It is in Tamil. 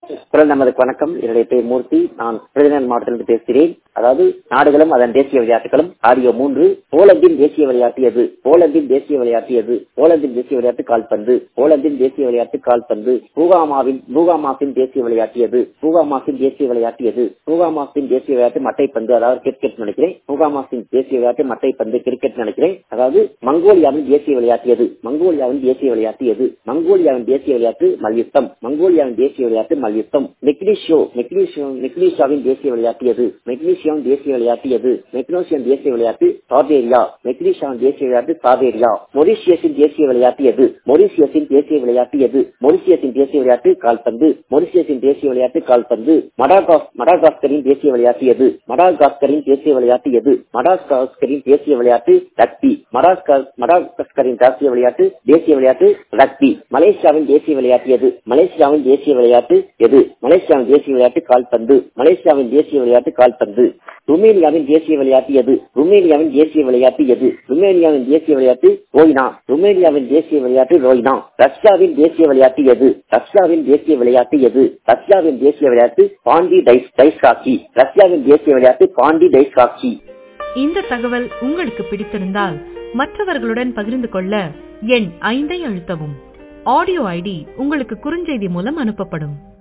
குரல் நமதுக்கு வணக்கம் என்னுடைய பேர் மூர்த்தி நான் விருதுநகர் மாவட்டத்திலிருந்து பேசுகிறேன் அதாவது நாடுகளும் அதன் தேசிய விளையாட்டுகளும் ஆடியோ மூன்று போலந்தின் தேசிய விளையாட்டு எது போலந்தின் தேசிய விளையாட்டு எது போலந்தின் தேசிய விளையாட்டு கால்பந்து போலந்தின் தேசிய விளையாட்டு கால்பந்து பூகாமாவின் பூகாமாசின் தேசிய விளையாட்டு எது பூகாமாசின் தேசிய விளையாட்டு எது பூகாமாசின் தேசிய விளையாட்டு மட்டைப்பந்து அதாவது கிரிக்கெட் நினைக்கிறேன் பூகாமாசின் தேசிய விளையாட்டு மட்டைப்பந்து கிரிக்கெட் நினைக்கிறேன் அதாவது மங்கோலியாவின் தேசிய விளையாட்டு எது மங்கோலியாவின் தேசிய விளையாட்டு எது மங்கோலியாவின் தேசிய விளையாட்டு மல்யுத்தம் மங்கோலியாவின் தேசிய விளையாட்டு மல்யுத்தம் மெக்னீஷியோ மெக்னீஷியோ மெக்னீஷியாவின் தேசிய விளையாட்டு எது மெக்னீஷியாவின் தேசிய விளையாட்டு எது மெக்னோசியன் தேசிய விளையாட்டு சாபேரியா மெக்னீஷியாவின் தேசிய விளையாட்டு சாபேரியா மொரிஷியஸின் தேசிய விளையாட்டு எது மொரிஷியஸின் தேசிய விளையாட்டு எது மொரிஷியஸின் தேசிய விளையாட்டு கால்பந்து மொரிஷியஸின் தேசிய விளையாட்டு கால்பந்து மடாகாஸ் மடாகாஸ்கரின் தேசிய விளையாட்டு எது மடாகாஸ்கரின் தேசிய விளையாட்டு எது மடாகாஸ்கரின் தேசிய விளையாட்டு ரக்பி மடாஸ்கர் மடாகாஸ்கரின் தேசிய விளையாட்டு தேசிய விளையாட்டு ரக்பி மலேசியாவின் தேசிய விளையாட்டு எது மலேசியாவின் தேசிய விளையாட்டு எது மலேசியாவின் தேசிய விளையாட்டு கால்பந்து மலேசியாவின் தேசிய விளையாட்டு கால்பந்து ருமேனியாவின் தேசிய விளையாட்டு எது ருமேனியாவின் தேசிய விளையாட்டு எது ருமேனியாவின் தேசிய விளையாட்டு ரோய்னா ருமேனியாவின் தேசிய விளையாட்டு ரோய்னா ரஷ்யாவின் தேசிய விளையாட்டு எது ரஷ்யாவின் தேசிய விளையாட்டு எது ரஷ்யாவின் தேசிய விளையாட்டு பாண்டி டைஸ் டைஸ் ஹாக்கி ரஷ்யாவின் தேசிய விளையாட்டு பாண்டி டைஸ் ஹாக்கி இந்த தகவல் உங்களுக்கு பிடித்திருந்தால் மற்றவர்களுடன் பகிர்ந்து கொள்ள எண் ஐந்தை அழுத்தவும் ஆடியோ ஐடி உங்களுக்கு குறுஞ்செய்தி மூலம் அனுப்பப்படும்